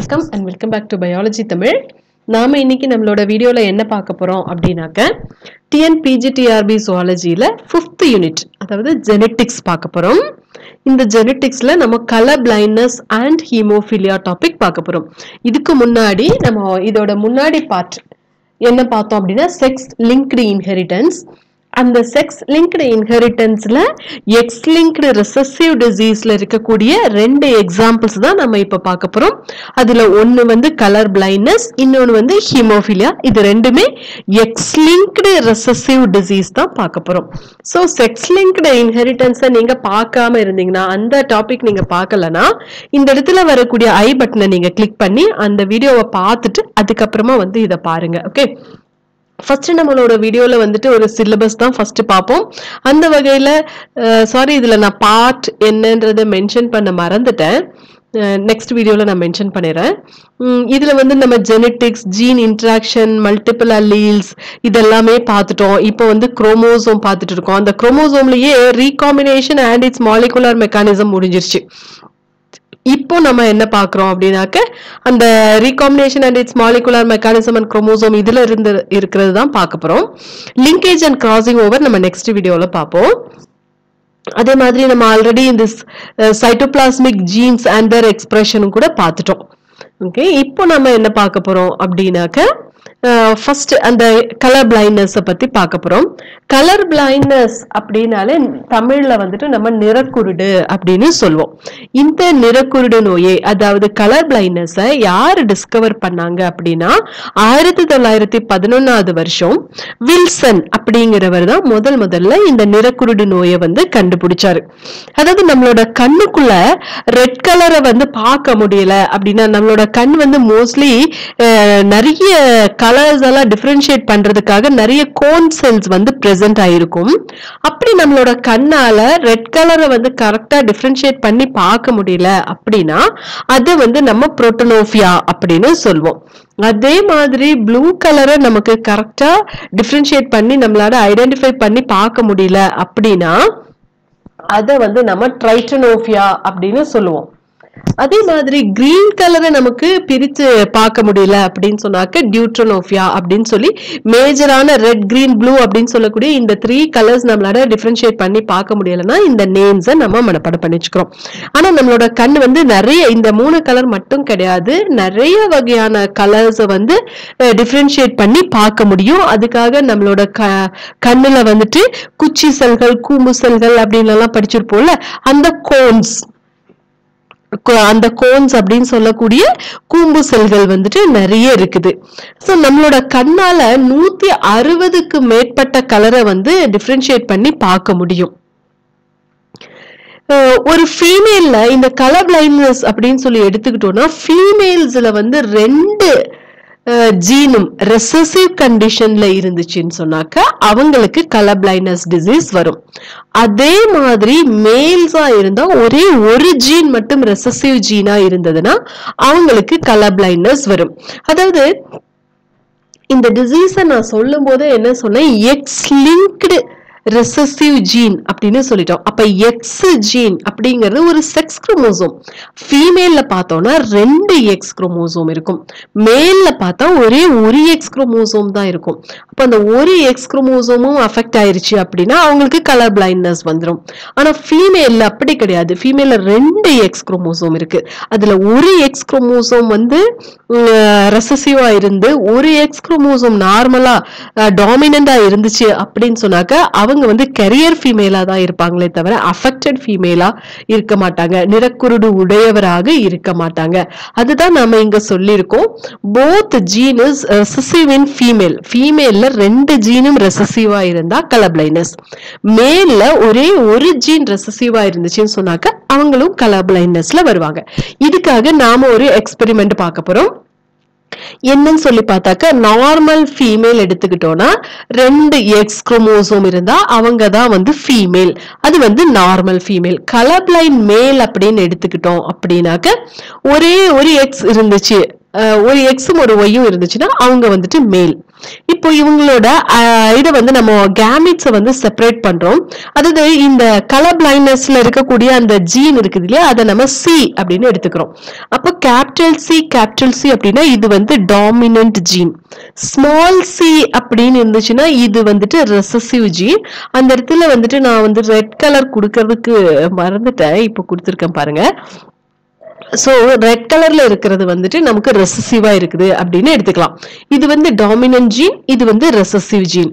வணக்கம் and welcome back to biology Tamil நாம இன்னைக்கு நம்மளோட வீடியோல என்ன பார்க்க போறோம் அப்படின்னாக்க டிஎன்பிஜிடிஆர்பி சுவாலஜியில ஃபிஃப்த் யூனிட் அதாவது ஜெனட்டிக்ஸ் பார்க்க போறோம் இந்த ஜெனட்டிக்ஸ்ல நம்ம colour blindness and haemophilia topic பார்க்க போறோம் இதுக்கு முன்னாடி நம்ம இதோட முன்னாடி பார்ட் என்ன பார்த்தோம் அப்படின்னா செக்ஸ் லிங்க்டு இன்ஹெரிட்டன்ஸ் அந்த செக்ஸ் லிங்க்டு இன்ஹெரிட்டன்ஸ்ல எக்ஸ் லிங்க்டு ரிசசிவ் டிசீஸ்ல இருக்கக்கூடிய ரெண்டு எக்ஸாம்பிள்ஸ் தான் நம்ம இப்ப பார்க்க போறோம் அதுல ஒன்னு வந்து கலர் பிளைண்ட்னஸ் இன்னொன்னு வந்து ஹீமோஃபிலியா இது ரெண்டுமே எக்ஸ் லிங்க்டு ரிசசிவ் டிசீஸ் தான் பார்க்க போறோம் ஸோ செக்ஸ் லிங்க்டு இன்ஹெரிட்டன்ஸை நீங்க பார்க்காம இருந்தீங்கன்னா அந்த டாபிக் நீங்க பார்க்கலனா இந்த இடத்துல வரக்கூடிய ஐ பட்டனை நீங்க கிளிக் பண்ணி அந்த வீடியோவை பார்த்துட்டு அதுக்கப்புறமா வந்து இதை பாருங்க ஓகே ஃபர்ஸ்ட் நம்மளோட வீடியோல வந்துட்டு ஒரு சிலபஸ் தான் ஃபர்ஸ்ட் பார்ப்போம் அந்த வகையில சாரி இதுல நான் பார்ட் என்னன்றதை மென்ஷன் பண்ண மறந்துட்டேன் நெக்ஸ்ட் வீடியோவில் நான் மென்ஷன் பண்ணிடுறேன் இதில் வந்து நம்ம genetics gene interaction multiple alleles இதெல்லாமே பார்த்துட்டோம் இப்போ வந்து குரோமோசோம் பார்த்துட்டு இருக்கோம் அந்த குரோமோசோம்லயே recombination and its molecular mechanism முடிஞ்சிருச்சு இப்போ நம்ம என்ன பார்க்குறோம் அப்படின்னாக்க அந்த recombination and its molecular mechanism and chromosome இதுல இருந்து இருக்கிறது தான் பார்க்க போறோம் லிங்கேஜ் அண்ட் கிராசிங் ஓவர் நம்ம நெக்ஸ்ட் வீடியோவில் பார்ப்போம் அதே மாதிரி நம்ம ஆல்ரெடி இந்த சைட்டோபிளாஸ்மிக் ஜீன்ஸ் அண்ட் தர் எக்ஸ்பிரஷனும் கூட பார்த்துட்டோம் ஓகே இப்போ நம்ம என்ன பார்க்க போறோம் அப்படின்னாக்க ஃபர்ஸ்ட் அந்த கலர் பிளைண்ட்னஸ் பத்தி பார்க்க போறோம் கலர் பிளைண்ட்னஸ் அப்படின்னாலே தமிழ்ல வந்துட்டு நம்ம நிறக்குருடு அப்படின்னு சொல்லுவோம் இந்த நிறக்குருடு நோயை அதாவது கலர் பிளைண்ட்னஸை யார் டிஸ்கவர் பண்ணாங்க அப்படின்னா ஆயிரத்தி தொள்ளாயிரத்தி பதினொன்னாவது வருஷம் வில்சன் அப்படிங்கிறவர் தான் முதல் முதல்ல இந்த நிறக்குருடு நோயை வந்து கண்டுபிடிச்சாரு அதாவது நம்மளோட கண்ணுக்குள்ள ரெட் கலரை வந்து பார்க்க முடியல அப்படின்னா நம்மளோட கண் வந்து மோஸ்ட்லி நிறைய கலர்ஸ் எல்லாம் டிஃபரன்ஷியேட் பண்றதுக்காக நிறைய கோன் செல்ஸ் வந்து பிரசன்ட் ஆயிருக்கும் அப்படி நம்மளோட கண்ணால ரெட் கலரை வந்து கரெக்டா டிஃபரன்ஷியேட் பண்ணி பார்க்க முடியல அப்படின்னா அது வந்து நம்ம புரோட்டனோஃபியா அப்படின்னு சொல்லுவோம் அதே மாதிரி ப்ளூ கலரை நமக்கு கரெக்டா டிஃபரன்ஷியேட் பண்ணி நம்மளால ஐடென்டிஃபை பண்ணி பார்க்க முடியல அப்படின்னா அதை வந்து நம்ம ட்ரைட்டனோஃபியா அப்படின்னு சொல்லுவோம் அதே மாதிரி கிரீன் கலரை நமக்கு பிரித்து பார்க்க முடியல அப்படின்னு சொன்னாக்க டியூட்ரனோஃபியா அப்படின்னு சொல்லி மேஜரான ரெட் கிரீன் ப்ளூ அப்படின்னு சொல்லக்கூடிய இந்த த்ரீ கலர்ஸ் நம்மளால டிஃபரன்ஷியேட் பண்ணி பார்க்க முடியலன்னா இந்த நேம்ஸை நம்ம மனப்பாடம் பண்ணி வச்சுக்கிறோம் ஆனா நம்மளோட கண் வந்து நிறைய இந்த மூணு கலர் மட்டும் கிடையாது நிறைய வகையான கலர்ஸை வந்து டிஃபரன்ஷியேட் பண்ணி பார்க்க முடியும் அதுக்காக நம்மளோட க கண்ணுல வந்துட்டு குச்சி செல்கள் கூம்பு செல்கள் அப்படின்னு எல்லாம் படிச்சிருப்போம்ல அந்த கோன்ஸ் அந்த கோன்ஸ் அப்படின்னு சொல்லக்கூடிய கூம்பு செல்கள் வந்துட்டு நிறைய இருக்குது ஸோ நம்மளோட கண்ணால நூத்தி அறுபதுக்கு மேற்பட்ட கலரை வந்து டிஃப்ரென்ஷியேட் பண்ணி பார்க்க முடியும் ஒரு ஃபீமேல்ல இந்த கலர் பிளைண்ட்னஸ் அப்படின்னு சொல்லி எடுத்துக்கிட்டோம்னா ஃபீமேல்ஸ்ல வந்து ரெண்டு ஜீனும் ரெசசிவ் கண்டிஷன்ல இருந்துச்சுன்னு சொன்னாக்க அவங்களுக்கு கலர் பிளைண்ட்னஸ் டிசீஸ் வரும் அதே மாதிரி மேல்ஸா இருந்தா ஒரே ஒரு ஜீன் மட்டும் ரெசசிவ் ஜீனா இருந்ததுன்னா அவங்களுக்கு கலர் பிளைண்ட்னஸ் வரும் அதாவது இந்த டிசீஸை நான் சொல்லும் போது என்ன சொன்னேன் எக்ஸ் லிங்க்டு ரெசசிவ் ஜீன் அப்படின்னு சொல்லிட்டோம் அப்ப எக்ஸ் ஜீன் அப்படிங்கிறது ஒரு செக்ஸ் குரோமோசோம் ஃபீமேல்ல பார்த்தோம்னா ரெண்டு எக்ஸ் குரோமோசோம் இருக்கும் மேல்ல பார்த்தா ஒரே ஒரு எக்ஸ் குரோமோசோம் தான் இருக்கும் அப்ப அந்த ஒரு எக்ஸ் குரோமோசோமும் அஃபெக்ட் ஆயிருச்சு அப்படின்னா அவங்களுக்கு கலர் பிளைண்ட்னஸ் வந்துடும் ஆனா ஃபீமேல்ல அப்படி கிடையாது ஃபீமேல்ல ரெண்டு எக்ஸ் குரோமோசோம் இருக்கு அதுல ஒரு எக்ஸ் குரோமோசோம் வந்து ரெசசிவா இருந்து ஒரு எக்ஸ் குரோமோசோம் நார்மலா டாமினண்டா இருந்துச்சு அப்படின்னு சொன்னாக்க அவங்க வந்து கரியர் ஃபீமேலா தான் இருப்பாங்களே தவிர அஃபெக்டட் ஃபீமேலா இருக்க மாட்டாங்க நிறக்குருடு உடையவராக இருக்க மாட்டாங்க அதுதான் நம்ம இங்க சொல்லியிருக்கோம் both gene is recessive in female ஃபீமேல்ல ரெண்டு ஜீனும் ரெசசிவா இருந்தா கலர் பிளைண்ட்னஸ் மேல்ல ஒரே ஒரு ஜீன் ரெசசிவா இருந்துச்சுன்னு சொன்னாக்க அவங்களும் கலர் பிளைண்ட்னஸ்ல வருவாங்க இதுக்காக நாம ஒரு எக்ஸ்பெரிமெண்ட் பார்க்க போறோம் என்னன்னு சொல்லி பார்த்தாக்க நார்மல் ஃபீமேல் எடுத்துக்கிட்டோம்னா ரெண்டு எக்ஸ் குரோமோசோம் இருந்தா அவங்க தான் வந்து ஃபீமேல் அது வந்து நார்மல் ஃபீமேல் கலர் பிளைண்ட் மேல் அப்படின்னு எடுத்துக்கிட்டோம் அப்படின்னாக்க ஒரே ஒரு எக்ஸ் இருந்துச்சு ஒரு எக்ஸும் ஒரு ஒய்யும் இருந்துச்சுன்னா அவங்க வந்துட்டு மேல் இப்போ இவங்களோட அஹ், இதை வந்து நம்ம கேமிட்ஸை வந்து செப்பரேட் பண்றோம் அதாவது இந்த கலர் பிளைண்ட்னஸ்ல இருக்கக்கூடிய அந்த ஜீன் இருக்குது இல்லையா அதை நம்ம சி அப்படின்னு எடுத்துக்கிறோம் அப்போ கேபிட்டல் சி கேபிட்டல் சி அப்படின்னா இது வந்து டாமினன்ட் ஜீன் ஸ்மால் சி அப்படின்னு இருந்துச்சுன்னா இது வந்துட்டு ரெசசிவ் ஜீன் அந்த இடத்துல வந்துட்டு நான் வந்து ரெட் கலர் கொடுக்கறதுக்கு மறந்துட்டேன் இப்போ கொடுத்துருக்கேன் பாருங்க ஸோ ரெட் கலர்ல இருக்கிறது வந்துட்டு நமக்கு ரெசசிவா இருக்குது அப்படின்னு எடுத்துக்கலாம் இது வந்து டாமினன்ட் ஜீன் இது வந்து ரெசசிவ் ஜீன்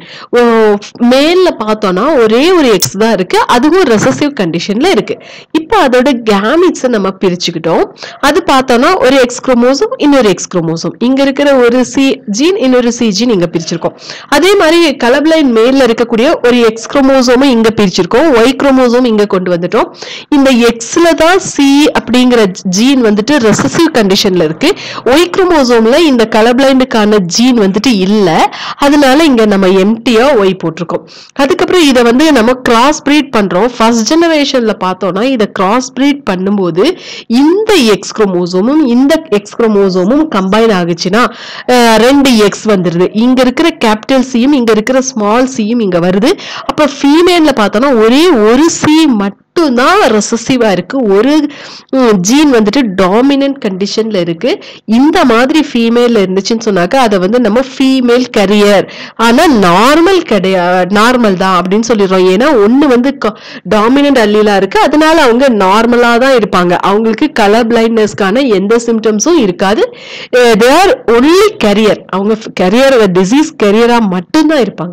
மேல்ல பார்த்தோம்னா ஒரே ஒரு எக்ஸ் தான் இருக்கு அதுவும் ரெசசிவ் கண்டிஷன்ல இருக்கு இப்போ அதோட கேமிட்ஸை நம்ம பிரிச்சுக்கிட்டோம் அது பார்த்தோம்னா ஒரு எக்ஸ் குரோமோசோம் இன்னொரு எக்ஸ் குரோமோசோம் இங்க இருக்கிற ஒரு சி ஜீன் இன்னொரு சி ஜீன் இங்க பிரிச்சிருக்கோம் அதே மாதிரி கலப்லைன் மேல்ல இருக்கக்கூடிய ஒரு எக்ஸ் குரோமோசோமும் இங்க பிரிச்சிருக்கோம் ஒய் குரோமோசோம் இங்க கொண்டு வந்துட்டோம் இந்த எக்ஸ்ல தான் சி அப்படிங்கிற ஜீன் வந்துட்டு ரெசசிவ் கண்டிஷன்ல இருக்கு ஒய் குரோமோசோம்ல இந்த கலப்ளைண்டுக்கான ஜீன் வந்துட்டு இல்ல அதனால இங்க நம்ம எம்டியா ஒய் போட்டிருக்கோம் அதுக்கப்புறம் இதை வந்து நம்ம கிராஸ் பிரீட் பண்றோம் ஃபர்ஸ்ட் ஜெனரேஷன்ல பார்த்தோம்னா இதை கிராஸ் பிரீட் பண்ணும்போது இந்த எக்ஸ் குரோமோசோமும் இந்த எக்ஸ் குரோமோசோமும் கம்பைன் ஆகுச்சுன்னா அஹ், ரெண்டு எக்ஸ் வந்துருது இங்க இருக்கிற கேபிட்டல் சியும் இங்க இருக்கிற ஸ்மால் சியும் இங்க வருது அப்ப ஃபீமேல்ல பார்த்தோம்னா ஒரே ஒரு சி மட்டும் தான் ரெசசிவா இருக்கு ஒரு ஜீன் வந்துட்டு டாமினன்ட் கண்டிஷன்ல இருக்கு இந்த மாதிரி ஃபீமேல்ல இருந்துச்சுன்னு சொன்னாக்க அதை வந்து நம்ம ஃபீமேல் கரியர் ஆனா நார்மல் கிடையாது நார்மல் தான் அப்படின்னு சொல்லிடுறோம் ஏன்னா ஒண்ணு வந்து டாமினன்ட் அல்லீலா இருக்கு அதனால அவங்க நார்மலா தான் இருப்பாங்க அவங்களுக்கு கலர் பிளைண்ட்னஸ்க்கான எந்த சிம்டம்ஸும் இருக்காது தே ஆர் ஒன்லி கரியர் அவங்க கரியர் டிசீஸ் கரியரா மட்டும்தான் இருப்பாங்க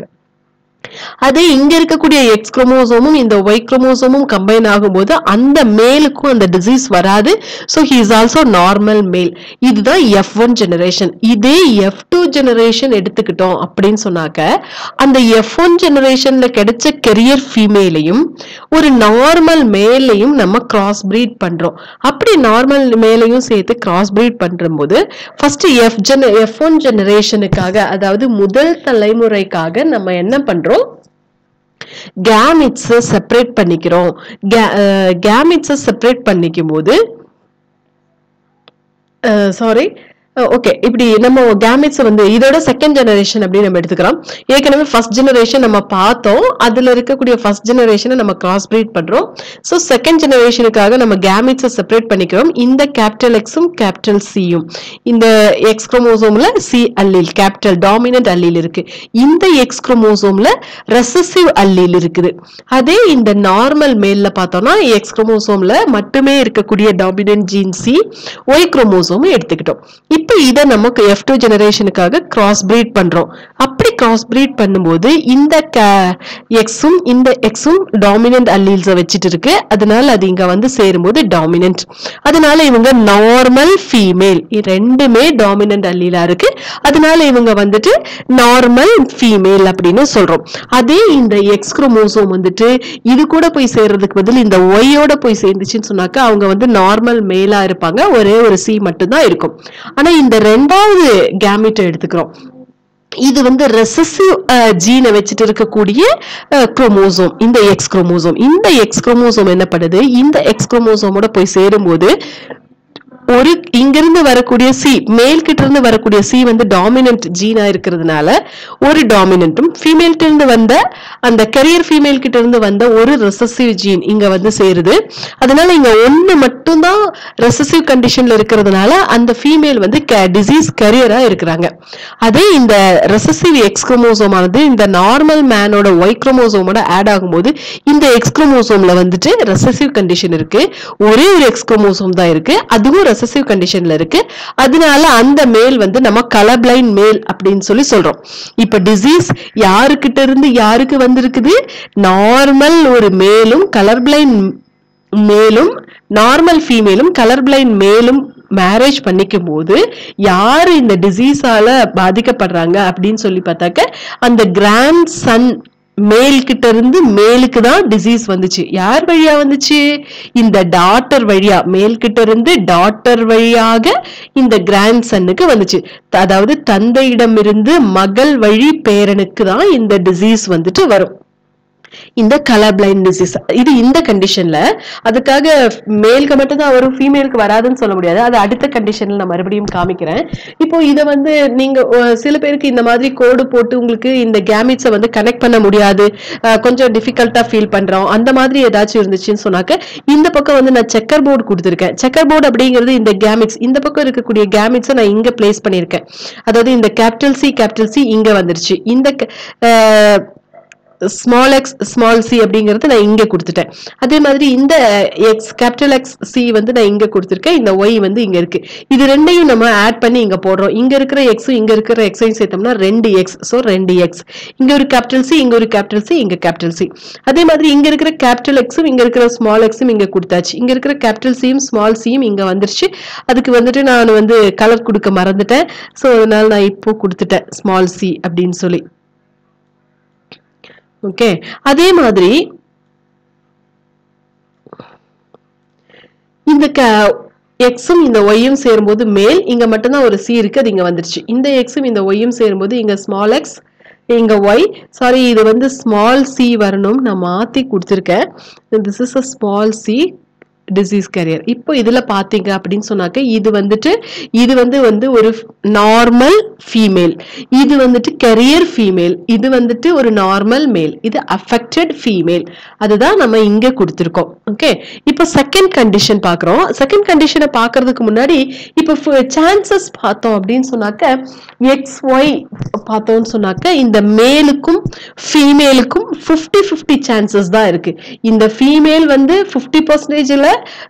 அதே இங்க இருக்கக்கூடிய எக்ஸ் குரோமோசோமும் இந்த ஒய் குரோமோசோமும் கம்பைன் ஆகும்போது அந்த மேலுக்கும் அந்த டிசீஸ் வராது so he is also normal male இதுதான் எஃப் ஒன் ஜெனரேஷன் இதே எஃப் டூ ஜெனரேஷன் எடுத்துக்கிட்டோம் அப்படின்னு சொன்னாக்க அந்த எஃப் ஒன் ஜெனரேஷன்ல கிடைச்ச கெரியர் ஃபீமேலையும் ஒரு நார்மல் மேலையும் நம்ம கிராஸ் பிரீட் பண்றோம் அப்படி நார்மல் மேலையும் சேர்த்து கிராஸ் பிரீட் பண்றபோது first F gen F one ஜெனரேஷனுக்காக அதாவது முதல் தலைமுறைக்காக நம்ம என்ன பண்றோம் கேமிட்ஸை செப்பரேட் பண்ணிக்கிறோம் கேமிட்ஸை செப்பரேட் பண்ணிக்கும் போது சாரி ஓகே இப்படி நம்ம கேமிட்ஸ் வந்து இதோட செகண்ட் ஜெனரேஷன் அப்படின்னு நம்ம எடுத்துக்கிறோம் ஏற்கனவே ஃபர்ஸ்ட் ஜெனரேஷன் நம்ம பார்த்தோம் அதுல இருக்கக்கூடிய ஃபர்ஸ்ட் ஜெனரேஷனை நம்ம கிராஸ் பிரீட் பண்றோம் ஸோ செகண்ட் ஜெனரேஷனுக்காக நம்ம கேமிட்ஸை செப்பரேட் பண்ணிக்கிறோம் இந்த கேபிட்டல் எக்ஸும் கேபிட்டல் சியும் இந்த எக்ஸ் குரோமோசோம்ல C allele capital dominant allele இருக்கு இந்த எக்ஸ் குரோமோசோம்ல ரெசசிவ் அல்லீல் இருக்குது அதே இந்த நார்மல் மேல்ல பார்த்தோம்னா எக்ஸ் குரோமோசோம்ல மட்டுமே இருக்கக்கூடிய dominant gene C Y chromosome எடுத்துக்கிட்டோம் இப்போ இதை நமக்கு எஃப் டூ ஜெனரேஷனுக்காக கிராஸ் பிரீட் பண்றோம் அப்படி கிராஸ் பிரீட் பண்ணும்போது இந்த எக்ஸும் இந்த எக்ஸும் டாமினன்ட் அல்லீல்ஸை வச்சுட்டு இருக்கு அதனால அது இங்க வந்து சேரும்போது டாமினன்ட் அதனால இவங்க நார்மல் ஃபீமேல் ரெண்டுமே டாமினன்ட் அல்லீலா இருக்கு அதனால இவங்க வந்துட்டு நார்மல் ஃபீமேல் அப்படின்னு சொல்றோம் அதே இந்த எக்ஸ் குரோமோசோம் வந்துட்டு இது கூட போய் சேர்றதுக்கு பதில் இந்த ஒய்யோட போய் சேர்ந்துச்சுன்னு சொன்னாக்க அவங்க வந்து நார்மல் மேலா இருப்பாங்க ஒரே ஒரு சி மட்டும்தான் இருக்கும் ஆனா இந்த ரெண்டாவது கேமிட்டை எடுத்துக்கிறோம் இது வந்து ரெசசிவ் ஜீனை வச்சுட்டு இருக்கக்கூடிய குரோமோசோம் இந்த எக்ஸ் குரோமோசோம் இந்த எக்ஸ் குரோமோசோம் என்ன பண்ணுது இந்த எக்ஸ் குரோமோசோமோட போய் சேரும்போது ஒரு இங்கிருந்து வரக்கூடிய சி மேல் கிட்ட இருந்து வரக்கூடிய சி வந்து டாமினன்ட் ஜீனா இருக்கிறதுனால ஒரு டாமினன்ட்டும் ஃபீமேல் இருந்து வந்த அந்த கரியர் ஃபீமேல் கிட்ட இருந்து வந்த ஒரு ரெசசிவ் ஜீன் இங்க வந்து சேருது அதனால இங்க ஒண்ணு மட்டும்தான் ரெசசிவ் கண்டிஷன்ல இருக்கிறதுனால அந்த ஃபீமேல் வந்து டிசீஸ் கரியரா இருக்கிறாங்க அதே இந்த ரெசசிவ் எக்ஸ் குரோமோசோமானது இந்த நார்மல் மேனோட ஒய் குரோமோசோமோட ஆட் ஆகும்போது இந்த எக்ஸ் குரோமோசோம்ல வந்துட்டு ரெசசிவ் கண்டிஷன் இருக்கு ஒரே ஒரு எக்ஸ் குரோமோசோம் தான் இருக்கு அதுவும் ரெசசிவ் கண்டிஷன்ல இருக்கு அதனால அந்த மேல் வந்து நம்ம கலர்பிளைன் மேல் அப்படின்னு சொல்லி சொல்றோம் இப்ப டிசீஸ் யாருக்கிட்ட இருந்து யாருக்கு வந்திருக்குது நார்மல் ஒரு மேலும் கலர்பிளைன் மேலும் நார்மல் ஃபீமேலும் கலர்பிளைன் மேலும் மேரேஜ் பண்ணிக்கும் போது யாரு இந்த டிசீஸால பாதிக்கப்படுறாங்க அப்படின்னு சொல்லி பார்த்தாக்க அந்த கிராண்ட் சன் மேல் கிட்ட இருந்து மேலுக்கு தான் டிசீஸ் வந்துச்சு யார் வழியா வந்துச்சு இந்த டாட்டர் வழியா மேல் கிட்ட இருந்து டாட்டர் வழியாக இந்த கிராண்ட் சன்னுக்கு வந்துச்சு அதாவது தந்தையிடமிருந்து மகள் வழி பேரனுக்கு தான் இந்த டிசீஸ் வந்துட்டு வரும் இந்த கலர் பிளைண்ட் டிசீஸ் இது இந்த கண்டிஷன்ல அதுக்காக மேலுக்கு மட்டும் தான் வரும் ஃபீமேலுக்கு வராதுன்னு சொல்ல முடியாது அது அடுத்த கண்டிஷன்ல நான் மறுபடியும் காமிக்கிறேன் இப்போ இதை வந்து நீங்க அஹ், சில பேருக்கு இந்த மாதிரி கோடு போட்டு உங்களுக்கு இந்த கேமிட்ஸை வந்து கனெக்ட் பண்ண முடியாது அஹ், கொஞ்சம் டிஃபிகல்ட்டா ஃபீல் பண்றோம் அந்த மாதிரி ஏதாச்சும் இருந்துச்சுன்னு சொன்னாக்க இந்த பக்கம் வந்து நான் செக்கர் போர்டு கொடுத்துருக்கேன் செக்கர் போர்டு அப்படிங்கிறது இந்த கேமிட்ஸ் இந்த பக்கம் இருக்கக்கூடிய கேமிட்ஸை நான் இங்க பிளேஸ் பண்ணியிருக்கேன் அதாவது இந்த கேபிட்டல் சி கேபிட்டல் சி இங்க வந்துருச்சு இந்த க- ah, small X small C அப்படிங்கறது நான் இங்க கொடுத்துட்டேன் அதே மாதிரி இந்த எக்ஸ் கேபிட்டல் எக்ஸ் சி வந்து நான் இங்க கொடுத்துருக்கேன் இந்த ஒய் வந்து இங்க இருக்கு இது ரெண்டையும் நம்ம ஆட் பண்ணி இங்க போடுறோம் இங்க இருக்கிற எக்ஸும் இங்க இருக்கிற எக்ஸையும் சேர்த்தோம்னா ரெண்டு எக்ஸ் ஸோ ரெண்டு எக்ஸ் இங்க ஒரு கேபிட்டல் சி இங்க ஒரு கேபிட்டல் சி இங்க கேபிட்டல் சி அதே மாதிரி இங்க இருக்கிற கேபிட்டல் எக்ஸும் இங்க இருக்கிற ஸ்மால் எக்ஸும் இங்க கொடுத்தாச்சு இங்க இருக்கிற கேபிட்டல் சியும் ஸ்மால் சியும் இங்க வந்துருச்சு அதுக்கு வந்துட்டு நான் வந்து கலர் கொடுக்க மறந்துட்டேன் ஸோ அதனால நான் இப்போ கொடுத்துட்டேன் ஸ்மால் சி அப்படின்னு சொல்லி ஓகே அதே மாதிரி இந்த க எக்ஸும் இந்த ஒய்யும் சேரும்போது மேல் இங்க மட்டும்தான் ஒரு சி இருக்கு அது இங்க வந்துருச்சு இந்த எக்ஸும் இந்த ஒய்யும் சேரும்போது இங்க ஸ்மால் எக்ஸ் இங்க ஒய் சாரி இது வந்து ஸ்மால் சி வரணும் நான் மாத்தி கொடுத்துருக்கேன் this is a small C disease carrier இப்போ இதுல பாத்தீங்க அப்படின்னு சொன்னாக்க இது வந்துட்டு இது வந்து வந்து ஒரு நார்மல் ஃபீமேல் இது வந்துட்டு கரியர் ஃபீமேல் இது வந்துட்டு ஒரு நார்மல் மேல் இது அஃபெக்டட் ஃபீமேல் அதுதான் நம்ம இங்க கொடுத்துருக்கோம் ஓகே இப்போ செகண்ட் கண்டிஷன் பார்க்குறோம் செகண்ட் கண்டிஷனை பார்க்கறதுக்கு முன்னாடி இப்போ சான்சஸ் பார்த்தோம் அப்படின்னு சொன்னாக்க எக்ஸ் ஒய் பார்த்தோம்னு சொன்னாக்க இந்த மேலுக்கும் ஃபீமேலுக்கும் ஃபிஃப்டி ஃபிஃப்டி சான்சஸ் தான் இருக்கு இந்த ஃபீமேல் வந்து ஃபிஃப்டி பர்சன்டேஜில்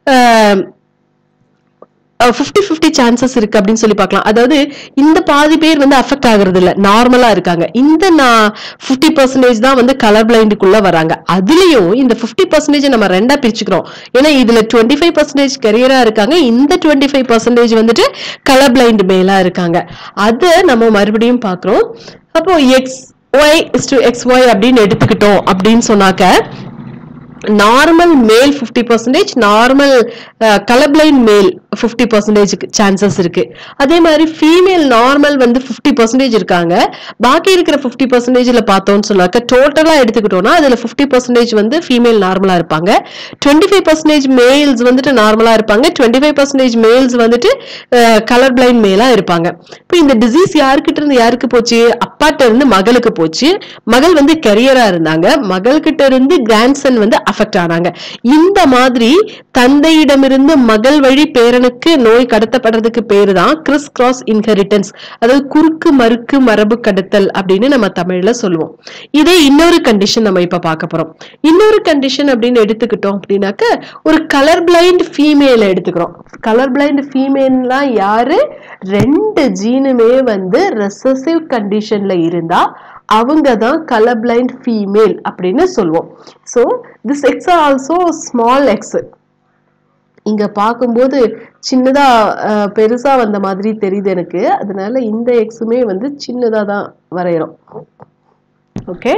ஃபிஃப்டி ஃபிஃப்டி சான்சஸ் இருக்கு அப்படின்னு சொல்லி பார்க்கலாம் அதாவது இந்த பாதி பேர் வந்து அஃபெக்ட் ஆகுறது இல்ல நார்மலா இருக்காங்க இந்த நான் ஃபிஃப்டி பர்சன்டேஜ் தான் வந்து கலர் பிளைண்டுக்குள்ள வராங்க அதுலயும் இந்த ஃபிஃப்டி பர்சன்டேஜ் நம்ம ரெண்டா பிரிச்சுக்கிறோம் ஏன்னா இதுல டுவெண்ட்டி ஃபைவ் பர்சன்டேஜ் கரியரா இருக்காங்க இந்த டுவெண்ட்டி ஃபைவ் பர்சன்டேஜ் வந்துட்டு கலர் பிளைண்ட் மேலா இருக்காங்க அதை நம்ம மறுபடியும் பார்க்கிறோம் அப்போ X Y is to X Y அப்படின்னு எடுத்துக்கிட்டோம் அப்படின்னு சொன்னாக்க நார்மல் மேல் ஃபிஃப்டி பர்சன்டேஜ் நார்மல் கலர்பிளைன் மேல் ஃபிஃப்டி பர்சன்டேஜ் சான்சஸ் இருக்கு அதே மாதிரி ஃபீமேல் நார்மல் வந்து ஃபிஃப்டி பர்சன்டேஜ் இருக்காங்க பாக்கி இருக்கிற ஃபிஃப்டி பர்சன்டேஜ்ல பார்த்தோம்னு சொன்னாக்க டோட்டலா எடுத்துக்கிட்டோம்னா அதுல ஃபிஃப்டி பர்சன்டேஜ் வந்து ஃபீமேல் நார்மலா இருப்பாங்க டுவெண்ட்டி ஃபைவ் பர்சன்டேஜ் மேல்ஸ் வந்துட்டு நார்மலா இருப்பாங்க டுவெண்ட்டி ஃபைவ் பர்சன்டேஜ் மேல்ஸ் வந்துட்டு கலர் பிளைண்ட் மேலா இருப்பாங்க இப்போ இந்த டிசீஸ் யாருக்கிட்ட இருந்து யாருக்கு போச்சு அப்பாட்ட இருந்து மகளுக்கு போச்சு மகள் வந்து கெரியரா இருந்தாங்க மகள் கிட்ட இருந்து கிராண்ட்சன் வந்து அஃபெக்ட் ஆனாங்க இந்த மாதிரி தந்தையிடமிருந்து மகள் வழி பேரனுக்கு நோய் கடத்தப்படுறதுக்கு பேரு தான் கிறிஸ் கிராஸ் இன்ஹெரிட்டன்ஸ் அதாவது குறுக்கு மறுக்கு மரபு கடத்தல் அப்படின்னு நம்ம தமிழ்ல சொல்லுவோம் இதே இன்னொரு கண்டிஷன் நம்ம இப்ப பார்க்க போறோம் இன்னொரு கண்டிஷன் அப்படின்னு எடுத்துக்கிட்டோம் அப்படின்னாக்க ஒரு கலர் பிளைண்ட் ஃபீமேல எடுத்துக்கிறோம் கலர் பிளைண்ட் ஃபீமேல்லாம் யாரு ரெண்டு ஜீனுமே வந்து ரெசசிவ் கண்டிஷன்ல இருந்தா அவங்க தான் கலர் பிளைண்ட் ஃபீமேல் அப்படின்னு சொல்லுவோம் so this X also small X இங்க பார்க்கும்போது சின்னதா அஹ், பெருசா வந்த மாதிரி தெரியுது எனக்கு அதனால இந்த எக்ஸுமே வந்து சின்னதா தான் வரைகிறோம் ஓகே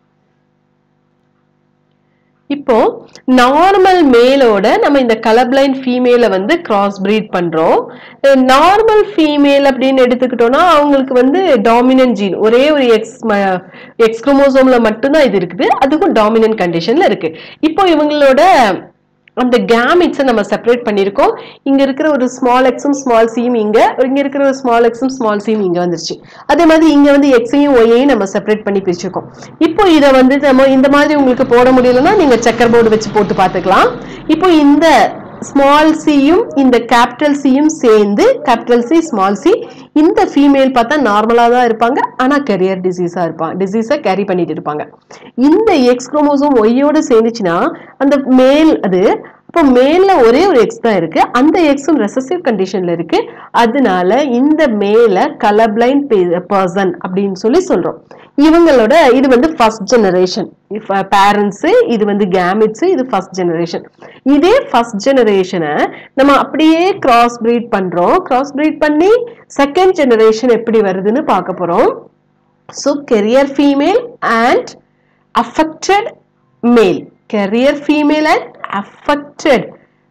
இப்போ நார்மல் மேலோட நம்ம இந்த கலர்பிளைண்ட் ஃபீமேல வந்து கிராஸ் பிரீட் பண்றோம் நார்மல் ஃபீமேல் அப்படின்னு எடுத்துக்கிட்டோம்னா அவங்களுக்கு வந்து டாமினன்ட் ஜீன் ஒரே ஒரு எக்ஸ் எக்ஸ் குரோமோசோம்ல மட்டும்தான் இது இருக்குது அதுக்கும் டாமினன்ட் கண்டிஷன்ல இருக்கு இப்போ இவங்களோட அந்த கேமிட்ஸை நம்ம செப்பரேட் பண்ணியிருக்கோம் இங்க இருக்கிற ஒரு ஸ்மால் எக்ஸும் ஸ்மால் சியும் இங்க இங்க இருக்கிற ஒரு ஸ்மால் எக்ஸும் ஸ்மால் சியும் இங்க வந்துருச்சு அதே மாதிரி இங்க வந்து எக்ஸையும் ஒய்யையும் நம்ம செப்பரேட் பண்ணி பிரிச்சிருக்கோம் இப்போ இதை வந்து நம்ம இந்த மாதிரி உங்களுக்கு போட முடியலன்னா நீங்க செக்கர் போர்டு வச்சு போட்டு பார்த்துக்கலாம் இப்போ இந்த ஸ்மால் சியும் இந்த கேபிட்டல் சியும் சேர்ந்து கேபிட்டல் சி ஸ்மால் சி இந்த ஃபீமேல் பார்த்தா நார்மலாக தான் இருப்பாங்க ஆனால் கெரியர் டிசீஸாக இருப்பாங்க டிசீஸை கேரி பண்ணிட்டு இருப்பாங்க இந்த எக்ஸ் குரோமோசோம் ஒய்யோட சேர்ந்துச்சுன்னா அந்த மேல் அது இப்போ மேல்ல ஒரே ஒரு எக்ஸ் தான் இருக்கு அந்த எக்ஸும் ரெசசிவ் கண்டிஷன்ல இருக்கு அதனால இந்த மேல கலர்பிளைண்ட் பர்சன் அப்படின்னு சொல்லி சொல்றோம் இவங்களோட இது வந்து ஃபர்ஸ்ட் ஜெனரேஷன் பேரண்ட்ஸ் இது வந்து கேமிட்ஸ் இது ஃபர்ஸ்ட் ஜெனரேஷன் இதே ஃபர்ஸ்ட் ஜெனரேஷனை நம்ம அப்படியே கிராஸ் பிரீட் பண்றோம் கிராஸ் பிரீட் பண்ணி செகண்ட் ஜெனரேஷன் எப்படி வருதுன்னு பார்க்க போறோம் so carrier female and affected male career female and affected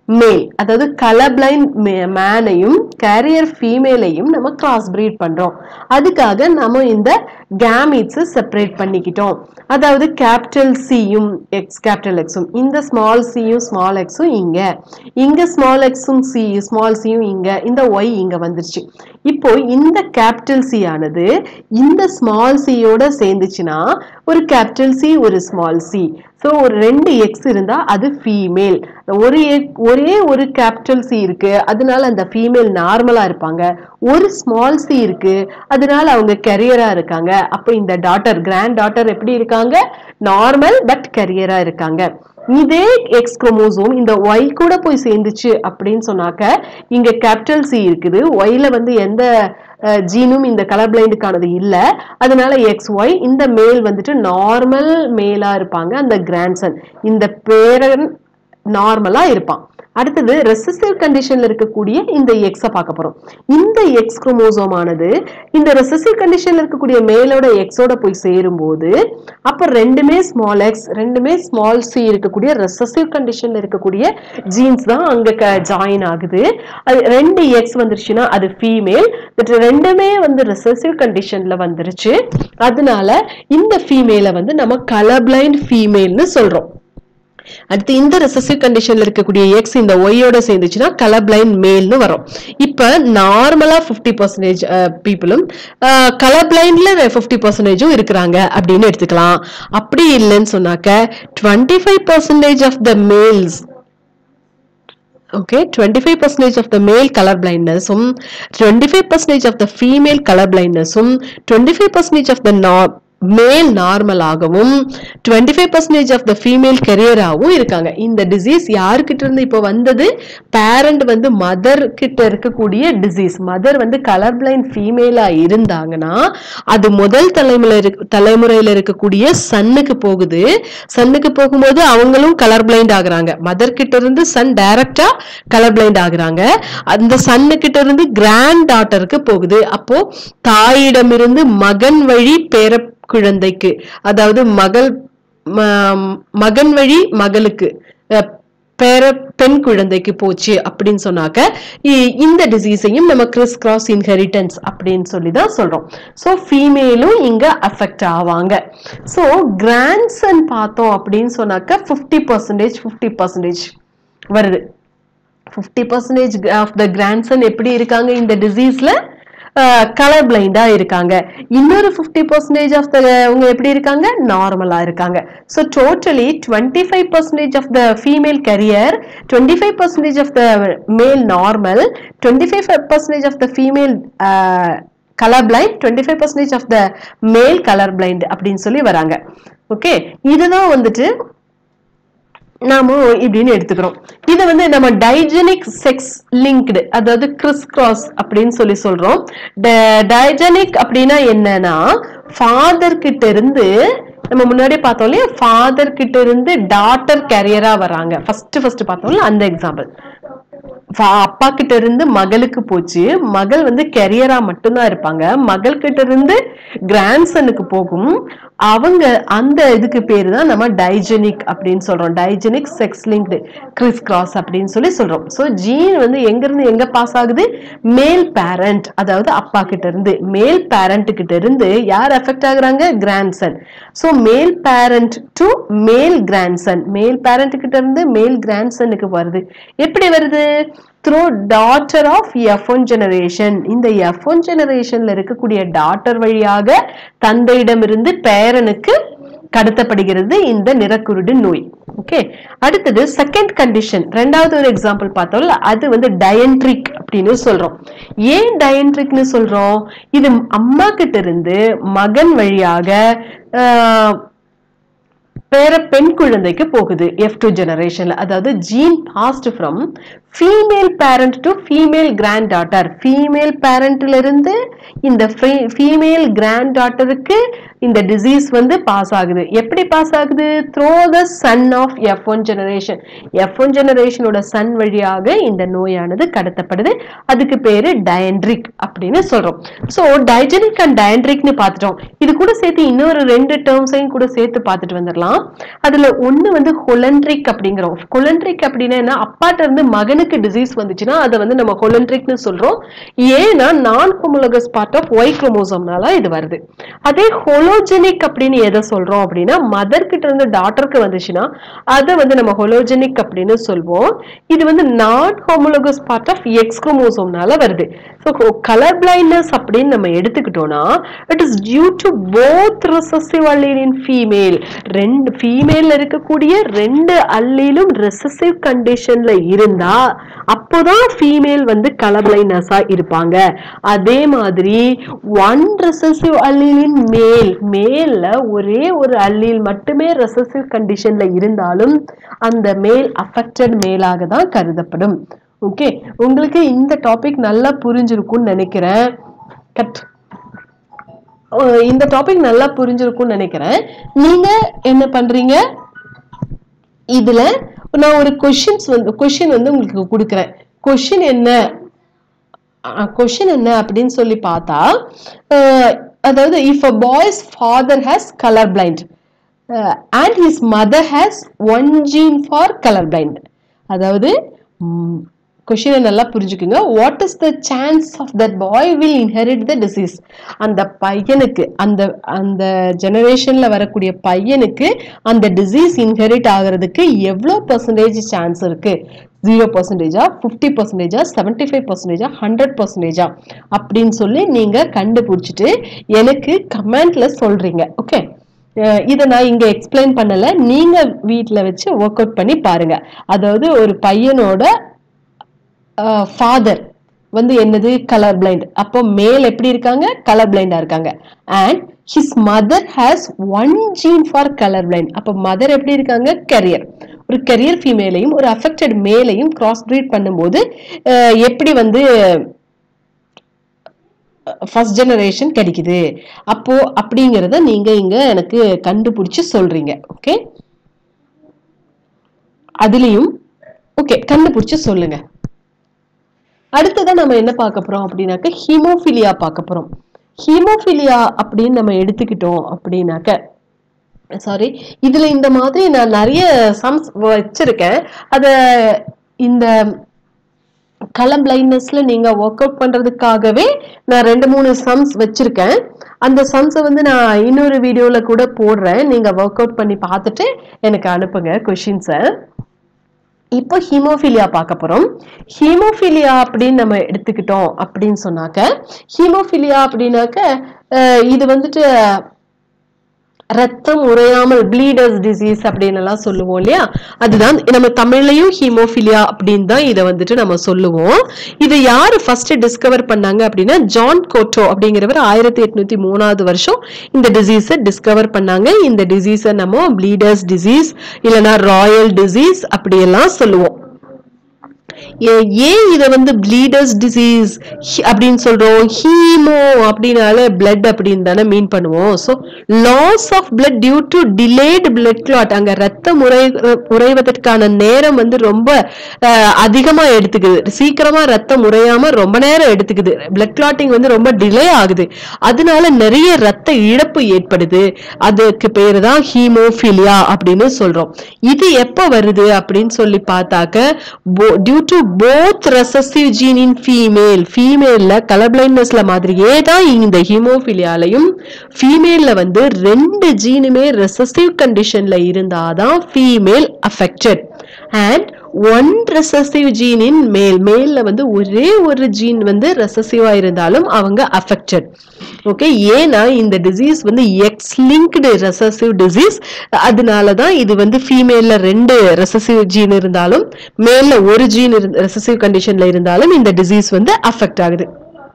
male அதாவது கலர் பிளைண்ட் மேனையும் கேரியர் ஃபீமேலையும் நம்ம கிராஸ் பிரீட் பண்றோம் அதுக்காக நம்ம இந்த கேமீட்ஸ் செப்பரேட் பண்ணிக்கிட்டோம் அதாவது கேபிட்டல் சியும் எக்ஸ் கேபிட்டல் எக்ஸும் இந்த ஸ்மால் சியும் ஸ்மால் எக்ஸும் இங்க இங்க ஸ்மால் எக்ஸும் சி ஸ்மால் சியும் இங்க இந்த ஒய் இங்க வந்துருச்சு இப்போ இந்த கேபிட்டல் சி ஆனது இந்த ஸ்மால் சியோட சேர்ந்துச்சுன்னா ஒரு கேபிட்டல் சி ஒரு ஸ்மால் சி ஸோ ஒரு ரெண்டு எக்ஸ் இருந்தா அது ஃபீமேல் ஒரு egg- ஒரே ஒரு கேபிட்டல் சி இருக்கு அதனால அந்த ஃபீமேல் நார்மலா இருப்பாங்க ஒரு ஸ்மால் சி இருக்கு அதனால அவங்க கெரியரா இருக்காங்க அப்போ இந்த டாட்டர் கிராண்ட் டாட்டர் எப்படி இருக்காங்க நார்மல் பட் கெரியரா இருக்காங்க இதே எக்ஸ் குரோமோசோம் இந்த ஒய் கூட போய் சேர்ந்துச்சு அப்படின்னு சொன்னாக்க இங்க கேபிட்டல் சி இருக்குது ஒய்ல வந்து எந்த ஜீனும் இந்த கலர் பிளைண்டுக்கானது இல்ல அதனால எக்ஸ் ஒய் இந்த மேல் வந்துட்டு நார்மல் மேலா இருப்பாங்க அந்த கிராண்ட்சன் இந்த பேரன் நார்மலா இருப்பான் அடுத்தது ரெசசிவ் கண்டிஷன்ல இருக்கக்கூடிய இந்த எக்ஸ பார்க்க போறோம் இந்த எக்ஸ் குரோமோசோம் ஆனது இந்த ரெசசிவ் கண்டிஷன்ல இருக்கக்கூடிய மேலோட எக்ஸோட போய் சேரும்போது அப்ப ரெண்டுமே ஸ்மால் எக்ஸ் ரெண்டுமே ஸ்மால் சி இருக்கக்கூடிய ரெசசிவ் கண்டிஷன்ல இருக்கக்கூடிய ஜீன்ஸ் தான் அங்க ஜாயின் ஆகுது அது ரெண்டு எக்ஸ் வந்துருச்சுன்னா அது ஃபீமேல் பட் ரெண்டுமே வந்து ரெசசிவ் கண்டிஷன்ல வந்துருச்சு அதனால இந்த ஃபீமேலை வந்து நம்ம கலர் பிளைண்ட் ஃபீமேல்னு சொல்றோம் அடுத்து இந்த ரெசசிவ் கண்டிஷன்ல இருக்கக்கூடிய எக்ஸ் இந்த ஒய்யோட சேர்ந்துச்சுன்னா கலர் பிளைண்ட் மேல்னு வரும் இப்ப நார்மலா பிப்டி பர்சன்டேஜ் பீப்புளும் கலர் பிளைண்ட்ல பிப்டி பர்சன்டேஜும் இருக்கிறாங்க அப்படின்னு எடுத்துக்கலாம் அப்படி இல்லைன்னு சொன்னாக்க twenty five percentage of the males okay 25 percentage of the male color blindness um 25 percentage of the female color blindness um 25 percentage of the no male normal ஆகவும் twenty five percentage of the female கெரியராகவும் இருக்காங்க இந்த disease யாருக்கிட்ட இருந்து இப்போ வந்தது parent வந்து mother கிட்ட இருக்கக்கூடிய டிசீஸ் மதர் வந்து கலர் பிளைண்ட் ஃபீமேலா இருந்தாங்கன்னா அது முதல் தலைமுறை இருக்க- தலைமுறையில இருக்கக்கூடிய சன்னுக்கு போகுது சன்னுக்கு போகும்போது அவங்களும் கலர் பிளைண்ட் ஆகுறாங்க மதர் கிட்ட இருந்து சன் டைரக்டா கலர் பிளைண்ட் ஆகுறாங்க அந்த சன்னு கிட்ட இருந்து கிராண்ட் டாட்டருக்கு போகுது அப்போ தாயிடமிருந்து மகன் வழி பேர குழந்தைக்கு அதாவது மகள் ம- மகன் வழி மகளுக்கு அஹ், பேர பெண் குழந்தைக்கு போச்சு அப்படின்னு சொன்னாக்க இ- இந்த டிசீஸையும் நம்ம கிறிஸ் கிராஸ் இன்ஹெரிட்டன்ஸ் அப்படின்னு சொல்லி தான் சொல்றோம் ஸோ ஃபீமேலும் இங்க அஃபெக்ட் ஆவாங்க ஸோ கிராண்ட்சன் பார்த்தோம் அப்படின்னு சொன்னாக்க ஃபிஃப்டி பர்சன்டேஜ் ஃபிஃப்டி பர்சன்டேஜ் வருது fifty percentage of the grandson எப்படி இருக்காங்க இந்த டிசீஸ்ல கலர் பிளைண்டா இருக்காங்க இன்னொரு ஃபிஃப்டி பர்சன்டேஜ் ஆஃப் த அவங்க எப்படி இருக்காங்க நார்மலா இருக்காங்க so totally twenty five percentage of the female carrier twenty five percentage of the male normal twenty five percentage of the female colour blind twenty five percentage of the male colour blind அப்படின்னு சொல்லி வராங்க okay இதுதான் வந்துட்டு நாம இப்படின்னு எடுத்துக்கிறோம் இது வந்து நம்ம டைஜெனிக் செக்ஸ் லிங்க்டு அதாவது கிறிஸ் கிராஸ் அப்படின்னு சொல்லி சொல்றோம் டைஜெனிக் அப்படின்னா என்னன்னா ஃபாதர் கிட்ட இருந்து நம்ம முன்னாடியே பார்த்தோம் இல்லையா ஃபாதர் கிட்ட இருந்து டாட்டர் கேரியரா வராங்க ஃபர்ஸ்ட் ஃபர்ஸ்ட் பார்த்தோம்ல அந்த எக்ஸாம்பிள் அப்பா கிட்ட இருந்து மகளுக்கு போச்சு மகள் வந்து கெரியரா மட்டும்தான் இருப்பாங்க மகள் கிட்ட இருந்து கிராண்ட்சனுக்கு போகும் அவங்க அந்த இதுக்கு பேரு தான் நம்ம டைஜெனிக் அப்படின்னு சொல்றோம் digenic sex linked criss cross அப்படின்னு சொல்லி சொல்றோம் ஸோ ஜீன் வந்து எங்க இருந்து எங்க பாஸ் ஆகுது மேல் பேரண்ட் அதாவது அப்பா கிட்ட இருந்து மேல் பேரண்ட் கிட்ட இருந்து யார் அஃபெக்ட் ஆகுறாங்க grandson so male parent to male grandson male parent கிட்ட இருந்து மேல் கிராண்ட்சனுக்கு வருது எப்படி வருது through daughter of F one generation இந்த எஃப் ஒன் ஜெனரேஷன்ல இருக்கக்கூடிய டாட்டர் வழியாக தந்தையிடமிருந்து பேரனுக்கு கடத்தப்படுகிறது இந்த நிறக்குருடு நோய் ஓகே அடுத்தது செகண்ட் கண்டிஷன் ரெண்டாவது ஒரு எக்ஸாம்பிள் பார்த்தோம்ல அது வந்து டயன்ட்ரிக் அப்படின்னு சொல்றோம் ஏன் டயன்ட்ரிக்னு சொல்றோம் இது அம்மா கிட்ட இருந்து மகன் வழியாக ஆஹ், பேர பெண் குழந்தைக்கு போகுது எஃப் டூ ஜெனரேஷன்ல அதாவது gene passed from female parent to female granddaughter female பேரண்ட்ல இருந்து இந்த ஃபீமேல் கிராண்ட் டாட்டருக்கு இந்த டிசீஸ் வந்து பாஸ் ஆகுது எப்படி பாஸ் ஆகுது through the son of F one generation F one ஜெனரேஷனோட சன் வழியாக இந்த நோயானது கடத்தப்படுது அதுக்கு பேரு டயன்ட்ரிக் அப்படின்னு சொல்றோம் ஸோ டைஜனிக் அண்ட் டயன்ட்ரிக்னு பார்த்துட்டோம் இது கூட சேர்த்து இன்னொரு ரெண்டு டேர்ம்ஸையும் கூட சேர்த்து பார்த்துட்டு வந்துடலாம் அதுல ஒண்ணு வந்து ஹொலன்ட்ரிக் அப்படிங்கிறோம் ஹொலன்ட்ரிக் அப்படின்னா என்ன அப்பாட்ட இருந்து மகனுக்கு டிசீஸ் வந்துச்சுன்னா அதை வந்து நம்ம ஹொலன்ட்ரிக்னு சொல்றோம் ஏன்னா நான் ஹோமோலகஸ் பார்ட் ஆஃப் ஒய் குரோமோசோம்னால இது வருது அதே ஹொலோஜெனிக் அப்படின்னு எதை சொல்றோம் அப்படின்னா மதர் கிட்ட இருந்து டாட்டருக்கு வந்துச்சுன்னா அதை வந்து நம்ம ஹொலோஜெனிக் அப்படின்னு சொல்வோம் இது வந்து நான் ஹோமோலகஸ் பார்ட் ஆஃப் எக்ஸ் குரோமோசோம்னால வருது ஸோ கலர் பிளைண்ட்னஸ் அப்படின்னு நம்ம எடுத்துக்கிட்டோம்னா it is due to both recessive allele in female ரெண்டு ஃபீமேல்ல இருக்கக்கூடிய ரெண்டு அல்லீலும் ரெசசிவ் கண்டிஷன்ல இருந்தா அப்போதான் ஃபீமேல் வந்து கலர் பிளைண்ட்னஸா இருப்பாங்க அதே மாதிரி ஒன் ரெசசிவ் அல்லீல் இன் மேல் மேல்ல ஒரே ஒரு அல்லீல் மட்டுமே ரெசசிவ் கண்டிஷன்ல இருந்தாலும் அந்த மேல் அஃபெக்டட் மேலாக தான் கருதப்படும் ஓகே உங்களுக்கு இந்த டாபிக் நல்லா புரிஞ்சிருக்கும்னு நினைக்கிறேன் கட் இந்த டாபிக் நல்லா புரிஞ்சிருக்கும்னு நினைக்கிறேன் நீங்க என்ன பண்றீங்க இதுல நான் ஒரு கொஷின்ஸ் வந்து கொஷின் வந்து உங்களுக்கு கொடுக்குறேன் கொஷின் என்ன கொஷின் என்ன அப்படின்னு சொல்லி பார்த்தா அஹ், அதாவது if a boy's father has colour blind and his mother has one gene for colour blind அதாவது கொஷினை நல்லா புரிஞ்சுக்குங்க what is the chance of that boy will inherit the disease அந்த பையனுக்கு அந்த அந்த ஜெனரேஷன்ல வரக்கூடிய பையனுக்கு அந்த டிசீஸ் இன்ஹெரிட் ஆகிறதுக்கு எவ்வளோ பர்சன்டேஜ் சான்ஸ் இருக்கு ஜீரோ பர்சன்டேஜா ஃபிஃப்டி பர்சன்டேஜா செவன்டி ஃபைவ் பர்சன்டேஜா ஹண்ட்ரட் பர்சன்டேஜா அப்படின்னு சொல்லி நீங்க கண்டுபிடிச்சிட்டு எனக்கு கமெண்ட்ல சொல்றீங்க ஓகே இதை நான் இங்க எக்ஸ்பிளைன் பண்ணல நீங்க வீட்ல வச்சு ஒர்க் அவுட் பண்ணி பாருங்க அதாவது ஒரு பையனோட ஃபாதர் வந்து என்னது கலர் பிளைண்ட் அப்போ மேல் எப்படி இருக்காங்க கலர் பிளைண்டா இருக்காங்க and his mother has one gene for colour blind அப்போ மதர் எப்படி இருக்காங்க கரியர் ஒரு கரியர் ஃபீமேலையும் ஒரு அஃபெக்டட் மேலையும் கிராஸ் பிரீட் பண்ணும்போது அஹ், எப்படி வந்து ஃபர்ஸ்ட் ஜெனரேஷன் கிடைக்குது அப்போ அப்படிங்கிறத நீங்க இங்க எனக்கு கண்டுபிடிச்சு சொல்றீங்க ஓகே அதுலயும் ஓகே கண்டுபிடிச்சு சொல்லுங்க அடுத்ததான் நம்ம என்ன பார்க்க போறோம் அப்படின்னாக்க ஹீமோஃபிலியா பார்க்க போறோம் ஹீமோஃபிலியா அப்படின்னு நம்ம எடுத்துக்கிட்டோம் அப்படின்னாக்க சாரி இதுல இந்த மாதிரி நான் நிறைய சம்ஸ் வச்சிருக்கேன் அத இந்த கலம் பிளைண்ட்னஸ்ல நீங்க ஒர்க் அவுட் பண்றதுக்காகவே நான் ரெண்டு மூணு சம்ஸ் வச்சிருக்கேன் அந்த சம்ஸை வந்து நான் இன்னொரு வீடியோல கூட போடுறேன் நீங்க ஒர்க் அவுட் பண்ணி பார்த்துட்டு எனக்கு அனுப்புங்க கொஷின்ஸை இப்போ ஹீமோஃபிலியா பார்க்க போறோம் ஹீமோஃபிலியா அப்படின்னு நம்ம எடுத்துக்கிட்டோம் அப்படின்னு சொன்னாக்க ஹீமோஃபிலியா அப்படின்னாக்க அஹ், இது வந்துட்டு ரத்தம் உறையாமல் ப்ளீடர்ஸ் டிசீஸ் அப்படின்னு எல்லாம் சொல்லுவோம் இல்லையா அதுதான் நம்ம தமிழ்லயும் ஹீமோஃபிலியா அப்படின்னு தான் இதை வந்துட்டு நம்ம சொல்லுவோம் இதை யாரு ஃபர்ஸ்ட் டிஸ்கவர் பண்ணாங்க அப்படின்னா ஜான் கோட்டோ அப்படிங்கிறவர் ஆயிரத்தி எட்நூத்தி மூணாவது வருஷம் இந்த டிசீஸை டிஸ்கவர் பண்ணாங்க இந்த டிசீஸை நம்ம ப்ளீடர்ஸ் டிசீஸ் இல்லைன்னா ராயல் டிசீஸ் அப்படியெல்லாம் சொல்லுவோம் ஏ- ஏன் இத வந்து ப்ளீடர்ஸ் டிசீஸ் அப்படின்னு சொல்றோம் ஹீமோ அப்படின்னால பிளட் அப்படின்னு தானே மீன் பண்ணுவோம் so loss of blood due to delayed blood clot அங்க ரத்தம் உறை உறைவதற்கான நேரம் வந்து ரொம்ப அஹ், அதிகமா எடுத்துக்குது சீக்கிரமா ரத்தம் உறையாம ரொம்ப நேரம் எடுத்துக்குது பிளட் கிளாட்டிங் வந்து ரொம்ப டிலே ஆகுது அதனால நிறைய ரத்த இழப்பு ஏற்படுது அதுக்கு பேரு தான் ஹீமோஃபிலியா அப்படின்னு சொல்றோம் இது எப்ப வருது அப்படின்னு சொல்லி பார்த்தாக்க due to both recessive gene in female ஃபீமேல்ல கலர் பிளைண்ட்னஸ்ல மாதிரியே தான் இந்த ஹீமோஃபிலியாலையும் ஃபீமேல்ல வந்து ரெண்டு ஜீனுமே ரெசசிவ் கண்டிஷன்ல இருந்தாதான் female affected and one recessive gene in male மேல்ல வந்து ஒரே ஒரு ஜீன் வந்து ரெசசிவா இருந்தாலும் அவங்க அஃபெக்டட் ஓகே ஏன்னா இந்த டிசீஸ் வந்து எக்ஸ் லிங்க்டு ரெசசிவ் டிசீஸ் அதனால தான் இது வந்து ஃபீமேல்ல ரெண்டு ரெசசிவ் ஜீன் இருந்தாலும் மேல்ல ஒரு ஜீன் ரெசசிவ் கண்டிஷன்ல இருந்தாலும் இந்த டிசீஸ் வந்து அஃபெக்ட் ஆகுது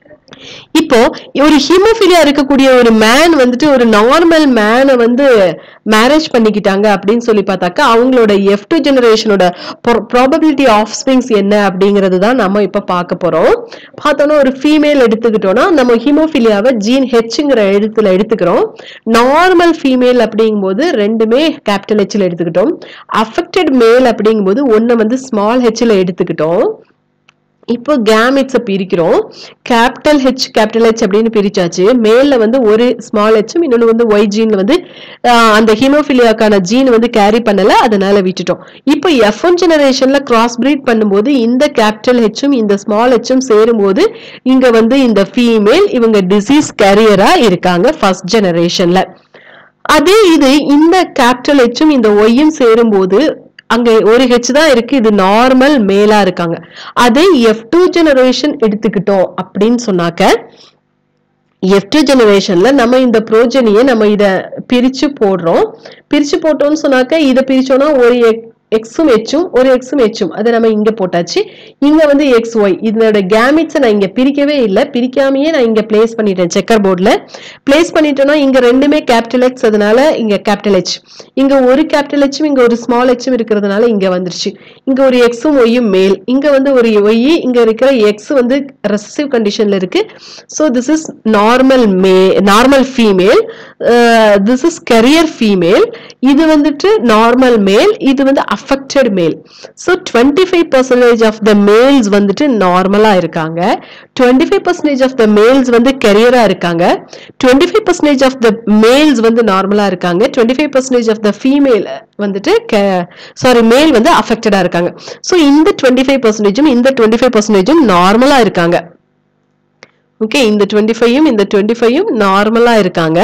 இப்போ ஒரு ஹீமோஃபிலியா இருக்கக்கூடிய ஒரு மேன் வந்துட்டு ஒரு நார்மல் மேனை வந்து மேரேஜ் பண்ணிக்கிட்டாங்க அப்படின்னு சொல்லி பார்த்தாக்கா அவங்களோட எஃப் டூ ஜெனரேஷனோட ப்ராபபிலிட்டி ஆஃப் ஸ்பிரிங்ஸ் என்ன அப்படிங்கிறது தான் நம்ம இப்ப பார்க்க போறோம் பார்த்தோன்னா ஒரு ஃபீமேல் எடுத்துக்கிட்டோம்னா நம்ம ஹீமோஃபிலியாவை ஜீன் ஹெச்ங்கிற எழுத்துல எடுத்துக்கிறோம் நார்மல் ஃபீமேல் அப்படிங்கும்போது ரெண்டுமே கேபிட்டல் ஹெச்ல எடுத்துக்கிட்டோம் அஃபெக்டட் மேல் அப்படிங்கும்போது ஒன்னு வந்து ஸ்மால் ஹெச்ல எடுத்துக்கிட்டோம் இப்போ கேமிட்ஸை பிரிக்கிறோம் கேபிட்டல் ஹெச் கேபிட்டல் ஹெச் அப்படின்னு பிரிச்சாச்சு மேல்ல வந்து ஒரு ஸ்மால் ஹெச்சும் இன்னொன்று வந்து ஒய் ஜீன்ல வந்து ஆஹ், அந்த ஹீமோஃபிலியாக்கான ஜீன் வந்து கேரி பண்ணல அதனால விட்டுட்டோம் இப்போ எஃப் ஒன் ஜெனரேஷன்ல கிராஸ் பிரீட் பண்ணும்போது இந்த கேபிட்டல் ஹெச்சும் இந்த ஸ்மால் ஹெச்சும் சேரும்போது இங்க வந்து இந்த ஃபீமேல் இவங்க டிசீஸ் கேரியரா இருக்காங்க ஃபர்ஸ்ட் ஜெனரேஷன்ல அதே இது இந்த கேபிட்டல் ஹெச்சும் இந்த ஒய்யும் சேரும்போது அங்க ஒரு ஹெச் தான் இருக்கு இது நார்மல் மேலா இருக்காங்க அதே எஃப் டூ ஜெனரேஷன் எடுத்துக்கிட்டோம் அப்படின்னு சொன்னாக்க எஃப் டூ ஜெனரேஷன்ல நம்ம இந்த ப்ரோஜனியை நம்ம இத பிரிச்சு போடுறோம் பிரிச்சு போட்டோம்னு சொன்னாக்க இதை பிரிச்சோம்னா ஒரு எக்ஸும் ஹெச்சும் ஒரு எக்ஸும் ஹெச்சும் அதை நம்ம இங்க போட்டாச்சு இங்க வந்து எக்ஸ் ஒய் இதோட கேமிட்ஸை நான் இங்க பிரிக்கவே இல்லை பிரிக்காமயே நான் இங்க பிளேஸ் பண்ணிட்டேன் செக்கர் போர்டில் பிளேஸ் பண்ணிட்டோம்னா இங்க ரெண்டுமே கேபிட்டல் எக்ஸ் அதனால இங்க கேபிட்டல் ஹெச் இங்க ஒரு கேபிட்டல் ஹெச்சும் இங்க ஒரு ஸ்மால் ஹெச்சும் இருக்கிறதுனால இங்க வந்துருச்சு இங்க ஒரு எக்ஸும் ஒய்யும் மேல் இங்க வந்து ஒரு ஒய் இங்க இருக்கிற எக்ஸ் வந்து ரெசசிவ் கண்டிஷன்ல இருக்கு so this is normal may normal female this is carrier female இது வந்துட்டு நார்மல் மேல் இது வந்து affected male so twenty five percentage of the males வந்துட்டு நார்மலா இருக்காங்க twenty five percentage of the males வந்து கரியரா இருக்காங்க twenty five percentage of the males வந்து நார்மலா இருக்காங்க twenty five percentage of the female வந்துட்டு சாரி மேல் வந்து அஃபெக்டடா இருக்காங்க ஸோ இந்த டுவெண்ட்டி ஃபைவ் பர்சன்டேஜும் இந்த டுவெண்ட்டி ஃபைவ் பர்சன்டேஜும் நார்மலா இருக்காங்க ஓகே இந்த டுவெண்ட்டி ஃபைவும் இந்த டுவெண்ட்டி ஃபைவும் நார்மலா இருக்காங்க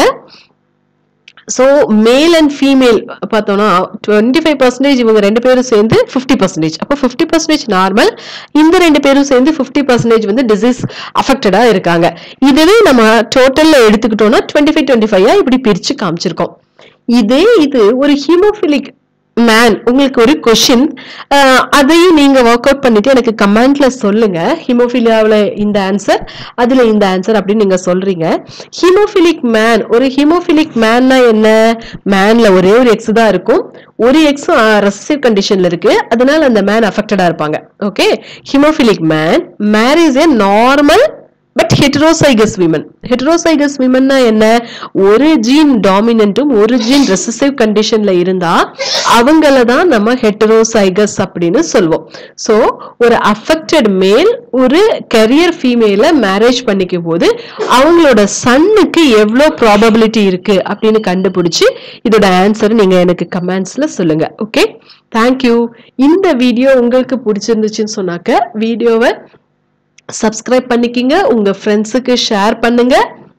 ஸோ மேல் அண்ட் ஃபீமேல் பார்த்தோம்னா டுவெண்ட்டி ஃபைவ் பர்சன்டேஜ் இவங்க ரெண்டு பேரும் சேர்ந்து ஃபிஃப்டி பர்சன்டேஜ் அப்போ ஃபிஃப்டி பர்சன்டேஜ் நார்மல் இந்த ரெண்டு பேரும் சேர்ந்து ஃபிஃப்டி பர்சன்டேஜ் வந்து டிசீஸ் அஃபெக்டடாக இருக்காங்க இதுவே நம்ம டோட்டலில் எடுத்துக்கிட்டோம்னா டுவெண்ட்டி ஃபைவ் டுவெண்ட்டி ஃபைவ் இப்படி பிரித்து காமிச்சிருக்கோம் இதே இது ஒரு ஹீமோஃபிலிக் மேன் உங்களுக்கு ஒரு கொஷின் அதையும் நீங்க ஒர்க் அவுட் பண்ணிட்டு எனக்கு கமெண்ட்ல சொல்லுங்க ஹீமோஃபிலியாவில் இந்த ஆன்சர் அதுல இந்த ஆன்சர் அப்படின்னு நீங்க சொல்றீங்க ஹீமோஃபிலிக் மேன் ஒரு ஹீமோஃபிலிக் மேன்னா என்ன மேன்ல ஒரே ஒரு எக்ஸ் தான் இருக்கும் ஒரு எக்ஸ் ரெசிவ் கண்டிஷன்ல இருக்கு அதனால அந்த மேன் அஃபெக்டடா இருப்பாங்க okay haemophilic man marriage a normal but heterozygous women heterozygous விமன்னா என்ன ஒரு ஜீன் டாமினன்ட்டும் ஒரு ஜீன் ரெசசிவ் கண்டிஷன்ல இருந்தா அவங்கள தான் நம்ம ஹெட்ரோசைகஸ் அப்படின்னு சொல்வோம் ஸோ ஒரு அஃபெக்டட் மேல் ஒரு கரியர் ஃபீமேல மேரேஜ் பண்ணிக்கும் போது அவங்களோட சன்னுக்கு எவ்வளோ ப்ராபபிலிட்டி இருக்கு அப்படின்னு கண்டுபிடிச்சு இதோட ஆன்சர் நீங்க எனக்கு கமெண்ட்ஸ்ல சொல்லுங்க ஓகே தேங்க்யூ இந்த வீடியோ உங்களுக்கு பிடிச்சிருந்துச்சுன்னு சொன்னாக்க வீடியோவை சப்ஸ்கிரைப் பண்ணிக்கிங்க உங்க ஃப்ரெண்ட்ஸுக்கு ஷேர் பண்ணுங்க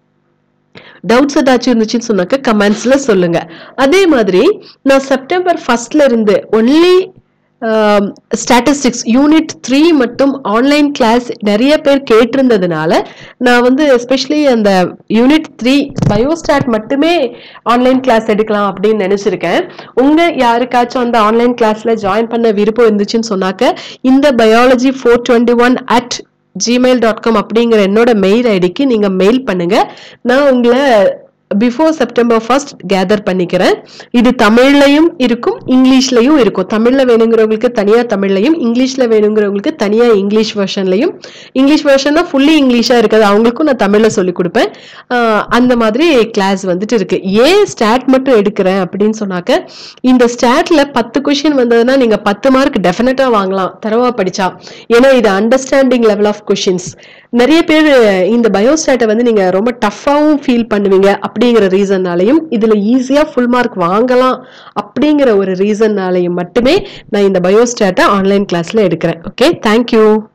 டவுட்ஸ் ஏதாச்சும் இருந்துச்சுன்னு சொன்னாக்க கமெண்ட்ஸ்ல சொல்லுங்க அதே மாதிரி நான் செப்டம்பர் ஃபர்ஸ்ட்ல இருந்து ஒன்லி ஸ்டாட்டிஸ்டிக்ஸ் யூனிட் த்ரீ மட்டும் ஆன்லைன் கிளாஸ் நிறைய பேர் கேட்டிருந்ததுனால நான் வந்து எஸ்பெஷலி அந்த யூனிட் த்ரீ பயோஸ்டாட் மட்டுமே ஆன்லைன் கிளாஸ் எடுக்கலாம் அப்படின்னு நினைச்சிருக்கேன் உங்க யாருக்காச்சும் அந்த ஆன்லைன் கிளாஸ்ல ஜாயின் பண்ண விருப்பம் இருந்துச்சுன்னு சொன்னாக்க இந்த biology four twenty one at Gmail dot com அப்படிங்கிற என்னோட மெயில் ஐடிக்கு நீங்க மெயில் பண்ணுங்க நான் உங்களை பிஃபோர் செப்டம்பர் ஃபர்ஸ்ட் கேதர் பண்ணிக்கிறேன் இது தமிழ்லையும் இருக்கும் இங்கிலீஷ்லையும் இருக்கும் தமிழ்ல வேணுங்கிறவங்களுக்கு தனியா தமிழ்லையும் இங்கிலீஷ்ல வேணுங்கிறவங்களுக்கு தனியா இங்கிலீஷ் வெர்ஷன்லையும் இங்கிலீஷ் வெர்ஷன்னா ஃபுல்லி இங்கிலீஷா இருக்காது அவங்களுக்கும் நான் தமிழ்ல சொல்லி கொடுப்பேன் ஆஹ் அந்த மாதிரி கிளாஸ் வந்துட்டு இருக்கு ஏன் ஸ்டாட் மட்டும் எடுக்கிறேன் அப்படின்னு சொன்னாக்க இந்த ஸ்டாட்ல பத்து கொஷின் வந்ததுன்னா நீங்க பத்து மார்க் டெஃபினட்டா வாங்கலாம் தரவா படிச்சா ஏன்னா இது அண்டர்ஸ்டாண்டிங் லெவல் ஆஃப் கொஷின்ஸ் நிறைய பேர் இந்த பயோஸ்டாட்டை வந்து நீங்க ரொம்ப டஃப்பாவும் ஃபீல் பண்ணுவீங்க அப்படிங்கிற ரீசன்னாலையும் இதுல ஈஸியா ஃபுல் மார்க் வாங்கலாம் அப்படிங்கிற ஒரு ரீசன்னாலையும் மட்டுமே நான் இந்த பயோஸ்டாட்டை ஆன்லைன் கிளாஸ்ல எடுக்கிறேன் ஓகே தேங்க்யூ